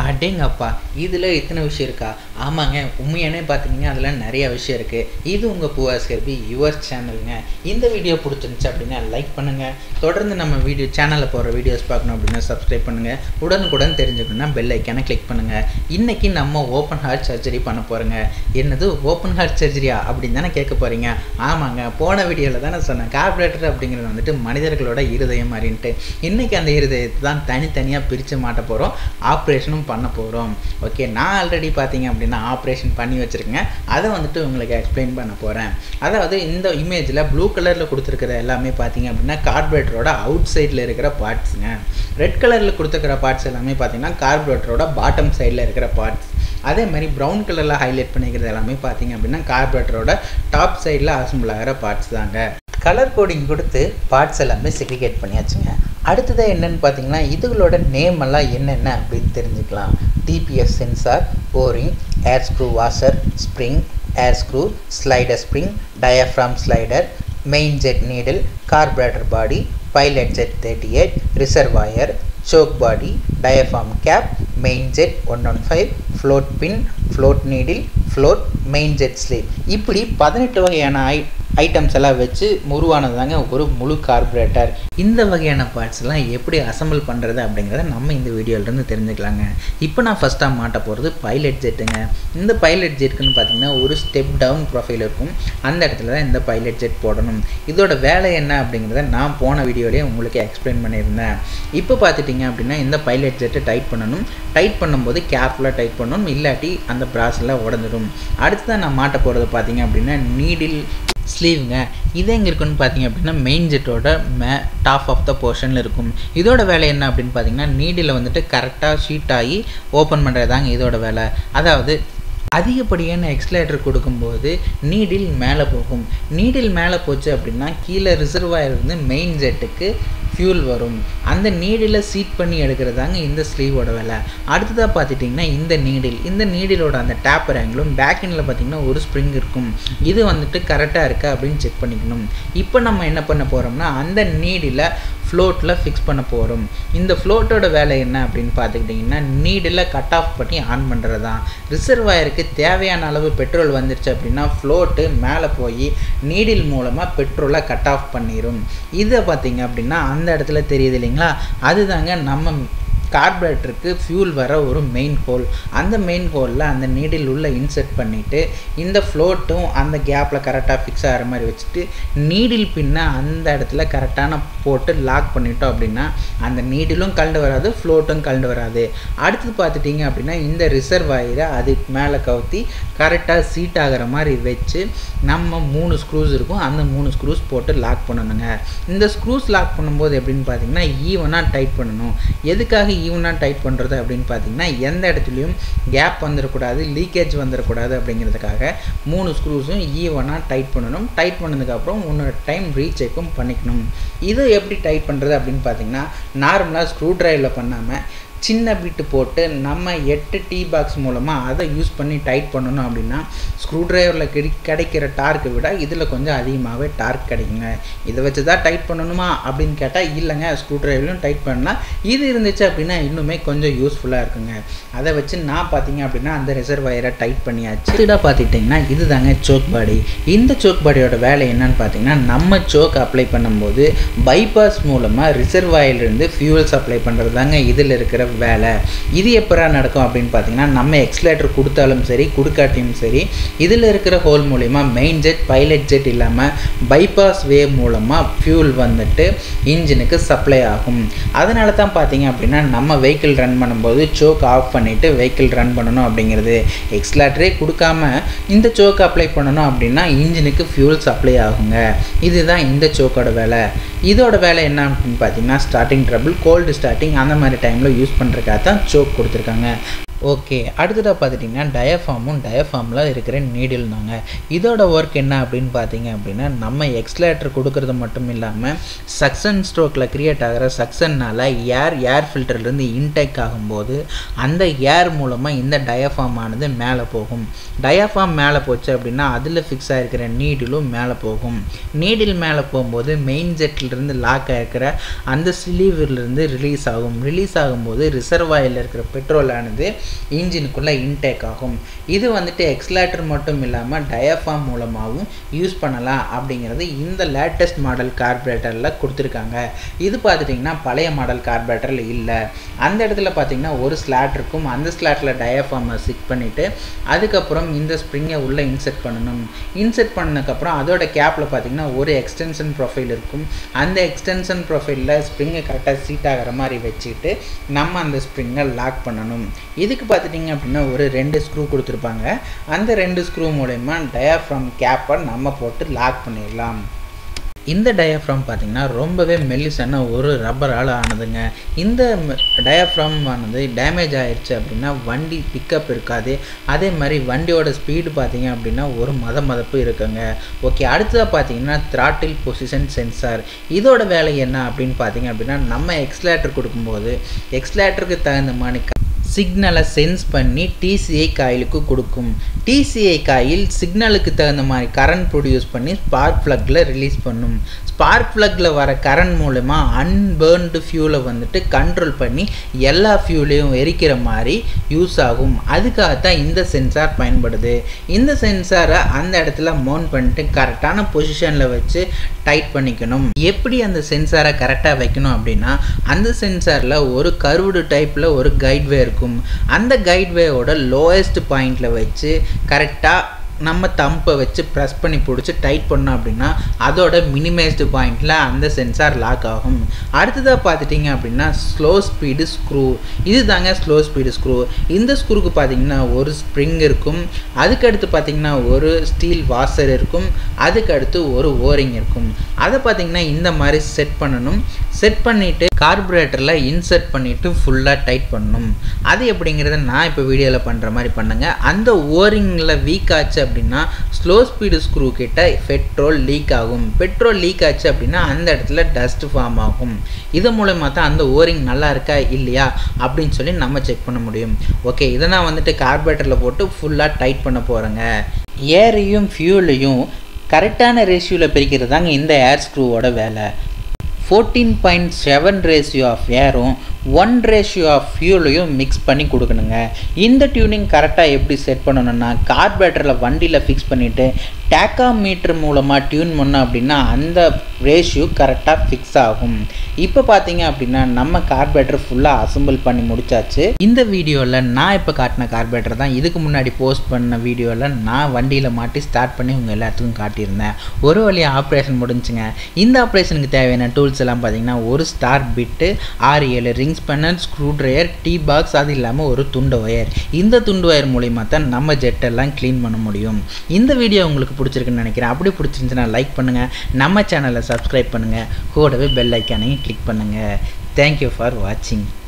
அடேங்கப்பா இதில் இத்தனை விஷயம் இருக்கா ஆமாங்க உண்மையானே பார்த்தீங்கன்னா அதில் நிறைய விஷயம் இருக்குது இது உங்கள் பூவாஸ் கர்பி யுவர் சேனலுங்க இந்த வீடியோ பிடிச்சிருந்துச்சு அப்படின்னா லைக் பண்ணுங்கள் தொடர்ந்து நம்ம வீடியோ சேனலில் போகிற வீடியோஸ் பார்க்கணும் அப்படின்னா சப்ஸ்கிரைப் பண்ணுங்கள் உடனுக்குடன் தெரிஞ்சுக்கணும்னா பெல் ஐக்கானை கிளிக் பண்ணுங்கள் இன்றைக்கி நம்ம ஓப்பன் ஹார்ட் சர்ஜரி பண்ண போகிறோங்க என்னது ஓப்பன் ஹார்ட் சர்ஜரியா அப்படின்னு தானே கேட்க போகிறீங்க ஆமாங்க போன வீடியோவில் தானே சொன்னேன் கார்பரேட்டர் அப்படிங்கிறது வந்துட்டு மனிதர்களோட இருதயம் மாதிரின்ட்டு இன்றைக்கி அந்த இருதயத்தை தான் தனித்தனியாக பிரித்து மாட்ட போகிறோம் ஆப்ரேஷனும் பண்ண போகிறோம் ஓகே நான் ஆல்ரெடி பார்த்தீங்க அப்படின்னா ஆப்ரேஷன் பண்ணி வச்சுருக்கேன் அதை வந்துட்டு உங்களுக்கு எக்ஸ்பிளைன் பண்ண போகிறேன் அதாவது இந்த இமேஜில் ப்ளூ கலரில் கொடுத்துருக்கிற எல்லாமே பார்த்தீங்க அப்படின்னா கார்பரேட்டரோட அவுட் சைடில் இருக்கிற பார்ட்ஸுங்க ரெட் கலரில் கொடுத்துருக்கிற பார்ட்ஸ் எல்லாமே பார்த்தீங்கன்னா கார்பரேட்டரோட பாட்டம் சைடில் இருக்கிற பார்ட்ஸ் அதே மாதிரி ப்ரௌன் கலரில் ஹைலைட் பண்ணிக்கிறது எல்லாமே பார்த்தீங்க அப்படின்னா கார்பரேட்டரோட டாப் சைடில் அசம்பிள் ஆகிற பார்ட்ஸ் தாங்க கலர் கோடிங் கொடுத்து பார்ட்ஸ் எல்லாமே செக்ரிகேட் பண்ணியாச்சுங்க அடுத்ததாக என்னென்னு பார்த்தீங்கன்னா இதுகளோட நேம் எல்லாம் என்னென்ன அப்படின்னு தெரிஞ்சுக்கலாம் TPS sensor boring air screw washer spring air screw slider spring diaphragm slider main jet needle carburettor body pilot jet thirty eight reservoir choke body, diaphragm cap, main jet 115, float pin, float needle, float, main jet sleeve இப்படி பதினெட்டு வகையான ஐ items எல்லாம் வச்சு உருவானது தாங்க ஒரு முழு carburettor இந்த வகையான பார்ட்ஸ்லாம் எப்படி அசம்பிள் பண்ணுறது அப்படிங்கிறத நம்ம இந்த வீடியோலேருந்து தெரிஞ்சுக்கலாங்க இப்போ நான் ஃபஸ்ட்டாக மாட்ட போகிறது பைலட் ஜெட்டுங்க இந்த பைலட் ஜெட்டுக்குன்னு பார்த்தீங்கன்னா ஒரு ஸ்டெப் டவுன் ப்ரொஃபைல் இருக்கும் அந்த இடத்துல தான் இந்த பைலட் ஜெட் போடணும் இதோட வேலை என்ன அப்படிங்கிறத நான் போன வீடியோலேயே உங்களுக்கு எக்ஸ்பிளைன் பண்ணியிருந்தேன் இப்போ பார்த்துட்டிங்க அப்படின்னா இந்த பைலட் ஜெட்டை டைட் பண்ணணும் டைட் பண்ணும்போது கேர்ஃபுல்லாக டைட் பண்ணணும் இல்லாட்டி அந்த ப்ராஸெல்லாம் உடஞ்சிடும் அடுத்ததான் நான் மாட்ட போகிறது பார்த்தீங்க அப்படின்னா நீடில் ஸ்லீவுங்க இது எங்கே இருக்குன்னு பார்த்தீங்க அப்படின்னா மெயின் ஜெட்டோட மே டாப் ஆஃப் த போர்ஷனில் இருக்கும் இதோட வேலை என்ன அப்படின்னு பார்த்தீங்கன்னா நீடில் வந்துட்டு கரெக்டாக ஷீட் ஆகி ஓப்பன் பண்ணுறது தாங்க இதோட வேலை அதாவது அதிகப்படியான எக்ஸ்லேட்டர் கொடுக்கும்போது நீடில் மேலே போகும் நீடில் மேலே போச்சு அப்படின்னா கீழே ரிசர்வாயர் இருந்து மெயின் ஜெட்டுக்கு ஃபியூல் வரும் அந்த நீடில் சீட் பண்ணி எடுக்கிறதாங்க இந்த ஸ்லீவோட வேலை அடுத்ததாக பார்த்துட்டிங்கன்னா இந்த நீடில் இந்த நீடிலோட அந்த டேப்பர் ஆங்கிளும் பேக் எண்டில் பார்த்திங்கன்னா ஒரு ஸ்ப்ரிங் இருக்கும் இது வந்துட்டு கரெக்டாக இருக்கா அப்படின்னு செக் பண்ணிக்கணும் இப்போ நம்ம என்ன பண்ண போகிறோம்னா அந்த நீடில் ஃப்ளோட்டில் ஃபிக்ஸ் பண்ண போகிறோம் இந்த ஃப்ளோட்டோட வேலை என்ன அப்படின்னு பார்த்துக்கிட்டிங்கன்னா நீடில் கட் ஆஃப் பண்ணி ஆன் பண்ணுறது தான் ரிசர்வாயருக்கு தேவையான அளவு பெட்ரோல் வந்துருச்சு அப்படின்னா ஃப்ளோட்டு மேலே போய் நீடில் மூலமாக பெட்ரோலை கட் ஆஃப் பண்ணிடும் இதை பார்த்திங்க அப்படின்னா அந்த இடத்துல தெரியுது இல்லைங்களா அதுதாங்க நம்ம கார்பரேட்டருக்கு ஃபியூல் வர ஒரு மெயின் ஹோல் அந்த மெயின் ஹோலில் அந்த நீடில் உள்ள இன்செர்ட் பண்ணிவிட்டு இந்த ஃப்ளோட்டும் அந்த கேப்பில் கரெக்டாக ஃபிக்ஸ் ஆகிற மாதிரி வச்சுட்டு நீடில் பின்ன அந்த இடத்துல கரெக்டான போட்டு லாக் பண்ணிட்டோம் அப்படின்னா அந்த நீடிலும் கலண்டு வராது ஃப்ளோட்டும் கலண்டு வராது அடுத்தது பார்த்துட்டிங்க அப்படின்னா இந்த ரிசர்வாயரை அதுக்கு மேலே கவுத்தி கரெக்டாக சீட் ஆகிற மாதிரி வச்சு நம்ம மூணு ஸ்க்ரூஸ் இருக்கும் அந்த மூணு ஸ்க்ரூஸ் போட்டு லாக் பண்ணணுங்க இந்த ஸ்க்ரூஸ் லாக் பண்ணும்போது எப்படின்னு பார்த்தீங்கன்னா ஈவனாக டைட் பண்ணணும் எதுக்காக ஈவனாக டைட் பண்ணுறது அப்படின்னு பார்த்தீங்கன்னா எந்த இடத்துலையும் கேப் வந்துடக்கூடாது லீக்கேஜ் வந்துடக்கூடாது அப்படிங்கிறதுக்காக மூணு ஸ்க்ரூஸும் ஈவனாக டைட் பண்ணணும் டைட் பண்ணதுக்கப்புறம் உன்னோட டைம் ரீசெக்கும் பண்ணிக்கணும் இது எப்படி டைட் பண்ணுறது அப்படின்னு பார்த்தீங்கன்னா நார்மலாக ஸ்க்ரூ ட்ரைவில் பண்ணாமல் சின்ன பிட்டு போட்டு நம்ம எட்டு டீ பாக்ஸ் மூலமாக அதை யூஸ் பண்ணி டைட் பண்ணணும் அப்படின்னா ஸ்க்ரூ ட்ரைவரில் கிடை கிடைக்கிற டார்க்கை விட இதில் கொஞ்சம் அதிகமாகவே டார்க் கிடைக்குங்க இதை வச்சு தான் டைட் பண்ணணுமா அப்படின்னு கேட்டால் இல்லைங்க ஸ்க்ரூ ட்ரைவர்லையும் டைட் பண்ணலாம் இது இருந்துச்சு அப்படின்னா இன்னுமே கொஞ்சம் யூஸ்ஃபுல்லாக இருக்குங்க அதை வச்சு நான் பார்த்தீங்க அப்படின்னா அந்த ரிசர்வாயரை டைட் பண்ணியாச்சு இதாக பார்த்துட்டிங்கன்னா இது தாங்க சோக் பாடி இந்த சோக் பாடியோட வேலை என்னன்னு பார்த்தீங்கன்னா நம்ம சோக் அப்ளை பண்ணும்போது பைபாஸ் மூலமாக ரிசர்வாயிலிருந்து ஃபியூல் சப்ளை பண்ணுறது தாங்க இதில் இருக்கிற வேலை இது எப்பரா நடக்கும் அப்படின்னு பார்த்தீங்கன்னா நம்ம எக்ஸ்லேட்டர் கொடுத்தாலும் சரி கொடுக்காட்டியும் சரி இதில் இருக்கிற ஹோல் மூலிமா மெயின் ஜெட் பைலட் ஜெட் இல்லாமல் பைபாஸ் வே மூலமாக ஃபியூல் வந்துட்டு இன்ஜினுக்கு சப்ளை ஆகும் அதனால தான் பார்த்தீங்க அப்படின்னா நம்ம வெஹிக்கிள் ரன் பண்ணும்போது சோக் ஆஃப் பண்ணிவிட்டு வெஹிக்கிள் ரன் பண்ணணும் அப்படிங்கிறது எக்ஸ்லேட்டரே கொடுக்காம இந்த சோக் அப்ளை பண்ணணும் அப்படின்னா இன்ஜினுக்கு ஃபியூல் சப்ளை ஆகுங்க இதுதான் இந்த சோக்கோட வேலை இதோட வேலை என்ன அப்படின்னு பார்த்தீங்கன்னா ஸ்டார்டிங் ட்ரபிள் கோல்டு ஸ்டார்டிங் அந்த மாதிரி டைமில் யூஸ் பண்ணுறதுக்காக தான் சோக் கொடுத்துருக்காங்க ஓகே அடுத்ததாக பார்த்துட்டிங்கன்னா டயஃபார்மும் டயஃபார்மில் இருக்கிற நீடில் தாங்க இதோட ஒர்க் என்ன அப்படின்னு பார்த்தீங்க அப்படின்னா நம்ம எக்ஸ்லேட்டர் கொடுக்கறது மட்டும் இல்லாமல் சக்சன் ஸ்ட்ரோக்கில் க்ரியேட் ஆகிற சக்சன்னால் ஏர் ஏர் ஃபில்டர்லேருந்து இன்டேக் ஆகும்போது அந்த ஏர் மூலமாக இந்த டயஃபார்ம் ஆனது மேலே போகும் டயஃபார்ம் மேலே போச்சு அப்படின்னா அதில் ஃபிக்ஸ் ஆகிருக்கிற நீடிலும் மேலே போகும் நீடில் மேலே போகும்போது மெயின் ஜெட்லேருந்து லாக் ஆகிருக்கிற அந்த ஸ்லீவிலிருந்து ரிலீஸ் ஆகும் ரிலீஸ் ஆகும்போது ரிசர்வாயில் இருக்கிற பெட்ரோல் ஆனது இன்ஜினுக்குள்ளே இன்டேக் ஆகும் இது வந்துட்டு எக்ஸ்லேட்டர் மட்டும் இல்லாமல் டயஃபார்ம் மூலமாகவும் யூஸ் பண்ணலாம் அப்படிங்கிறது இந்த லேட்டஸ்ட் மாடல் கார்பரேட்டரில் கொடுத்துருக்காங்க இது பார்த்துட்டிங்கன்னா பழைய மாடல் கார்பரேட்டரில் இல்லை அந்த இடத்துல பார்த்தீங்கன்னா ஒரு ஸ்லாட் இருக்கும் அந்த ஸ்லாட்டில் டயஃபார்மை சிக் பண்ணிவிட்டு அதுக்கப்புறம் இந்த ஸ்ப்ரிங்கை உள்ளே இன்செர்ட் பண்ணணும் இன்செர்ட் பண்ணதுக்கப்புறம் அதோட கேப்பில் பார்த்தீங்கன்னா ஒரு எக்ஸ்டென்ஷன் ப்ரொஃபைல் இருக்கும் அந்த எக்ஸ்டென்ஷன் ப்ரொஃபைலில் ஸ்ப்ரிங்கை கரெக்டாக சீட் ஆகிற மாதிரி வச்சுட்டு நம்ம அந்த ஸ்ப்ரிங்கை லாக் பண்ணணும் இதுக்கு பார்த்துட்டிங்க அப்படின்னா ஒரு ரெண்டு ஸ்க்ரூ கொடுத்துருப்பாங்க அந்த ரெண்டு ஸ்க்ரூ மூலயமா டயாஃப்ரம் கேப்பை நம்ம போட்டு லாக் பண்ணிடலாம் இந்த டயாஃப்ராம் பார்த்திங்கன்னா ரொம்பவே மெல்லிசான ஒரு ரப்பரால் ஆனதுங்க இந்த டயாஃப்ராம் ஆனது டேமேஜ் ஆயிடுச்சு அப்படின்னா வண்டி பிக்கப் இருக்காது அதே மாதிரி வண்டியோட ஸ்பீடு பார்த்தீங்க அப்படின்னா ஒரு மத மதப்பு இருக்குங்க ஓகே அடுத்ததாக பார்த்தீங்கன்னா த்ராட்டில் பொசிஷன் சென்சார் இதோட வேலை என்ன அப்படின்னு பார்த்தீங்க அப்படின்னா நம்ம எக்ஸ்லேட்டர் கொடுக்கும்போது எக்ஸ்லேட்டருக்கு தகுந்த மாதிரி சிக்னலை சென்ஸ் பண்ணி டிசிஐ காயிலுக்கு கொடுக்கும் டிசிஐ காயில் சிக்னலுக்கு தகுந்த மாதிரி கரண்ட் ப்ரொடியூஸ் பண்ணி ஸ்பார்க் ப்ளக்கில் ரிலீஸ் பண்ணும் ஸ்பார்க் ப்ளக்கில் வர கரண்ட் மூலமா அன்பேர்ன்டு ஃபியூலை வந்துட்டு கண்ட்ரோல் பண்ணி எல்லா ஃபியூலையும் எரிக்கிற மாதிரி யூஸ் ஆகும் அதுக்காக தான் இந்த சென்சார் பயன்படுது இந்த சென்சாரை அந்த இடத்துல மவுண்ட் பண்ணிட்டு கரெக்டான பொசிஷனில் வச்சு டைட் பண்ணிக்கணும் எப்படி அந்த சென்சாரை கரெக்டாக வைக்கணும் அப்படின்னா அந்த சென்சாரில் ஒரு கர்வ்டு டைப்பில் ஒரு கைட்வே இருக்கும் அந்த கைட்வேயோட லோயஸ்ட் பாயிண்டில் வச்சு கரெக்டாக நம்ம தம்பை வச்சு ப்ரெஸ் பண்ணி பிடிச்சி டைட் பண்ணோம் அப்படின்னா அதோட மினிமைஸ்டு பாயிண்டில் அந்த சென்சார் லாக் ஆகும் அடுத்ததாக பார்த்துட்டிங்க அப்படின்னா ஸ்லோ ஸ்பீடு ஸ்க்ரூ இது தாங்க ஸ்லோ ஸ்பீடு ஸ்க்ரூ இந்த ஸ்க்ரூக்கு பார்த்தீங்கன்னா ஒரு ஸ்ப்ரிங் இருக்கும் அதுக்கடுத்து பார்த்தீங்கன்னா ஒரு ஸ்டீல் வாசர் இருக்கும் அதுக்கடுத்து ஒரு ஓரிங் இருக்கும் அதை பார்த்தீங்கன்னா இந்த மாதிரி செட் பண்ணணும் செட் பண்ணிவிட்டு கார்பரேட்டரில் இன்சர்ட் பண்ணிவிட்டு ஃபுல்லாக டைட் பண்ணணும் அது எப்படிங்கிறத நான் இப்போ வீடியோவில் பண்ணுற மாதிரி பண்ணுங்க அந்த ஓரிங்கில் வீக் ஆச்சு அப்படின்னா ஸ்லோ ஸ்பீடு ஸ்க்ரூ கிட்ட பெட்ரோல் லீக் ஆகும் பெட்ரோல் லீக் ஆச்சு அப்படின்னா அந்த இடத்துல டஸ்ட் ஃபார்ம் ஆகும் இது மூலமாக தான் அந்த ஓரிங் நல்லா இருக்கா இல்லையா அப்படின்னு சொல்லி நம்ம செக் பண்ண முடியும் ஓகே இதை நான் வந்துட்டு கார்பரேட்டரில் போட்டு ஃபுல்லாக டைட் பண்ண போகிறேங்க ஏரையும் ஃபியூலையும் கரெக்டான ரேஷியோவில் பிரிக்கிறது தாங்க இந்த ஏர் ஸ்க்ரூவோட வேலை fourteen point seven ratio of ஏரும் ஒன் ரேஷியோ ஆஃப் ஃபியூலையும் மிக்ஸ் பண்ணி கொடுக்கணுங்க இந்த டியூனிங் கரெக்டாக எப்படி செட் பண்ணணும்னா கார்பரேட்டரில் வண்டியில் ஃபிக்ஸ் பண்ணிவிட்டு டேக்கா மீட்டர் மூலமாக டியூன் பண்ணோம் அப்படின்னா அந்த ரேஷியோ கரெக்டாக ஃபிக்ஸ் ஆகும் இப்போ பார்த்தீங்க அப்படின்னா நம்ம கார்பரேட்டர் ஃபுல்லாக அசம்பிள் பண்ணி முடிச்சாச்சு இந்த வீடியோவில் நான் இப்போ காட்டின கார்பரேட்டர் தான் இதுக்கு முன்னாடி போஸ்ட் பண்ண வீடியோவில் நான் வண்டியில் மாட்டி ஸ்டார்ட் பண்ணி உங்கள் எல்லாத்துக்கும் காட்டியிருந்தேன் ஒரு வழியாக ஆப்ரேஷன் முடிஞ்சுங்க இந்த ஆப்ரேஷனுக்கு தேவையான டூல்ஸ் எல்லாம் பார்த்தீங்கன்னா ஒரு ஸ்டார் பிட்டு ஆறு ஏழு ரிங்ஸ் பண்ணர் ஸ்க்ரூ ட்ரையர் டீ பாக்ஸ் அது இல்லாமல் ஒரு துண்டு ஒயர் இந்த துண்டு ஒயர் மூலிமா தான் நம்ம ஜெட்டெல்லாம் க்ளீன் பண்ண முடியும் இந்த வீடியோ உங்களுக்கு பிடிச்சிருக்குன்னு நினைக்கிறேன் அப்படி பிடிச்சிருந்துச்சுன்னா லைக் பண்ணுங்கள் நம்ம சேனலை சப்ஸ்கிரைப் பண்ணுங்கள் கூடவே பெல் ஐக்கானையும் கிளிக் பண்ணுங்கள் தேங்க்யூ ஃபார் வாட்சிங்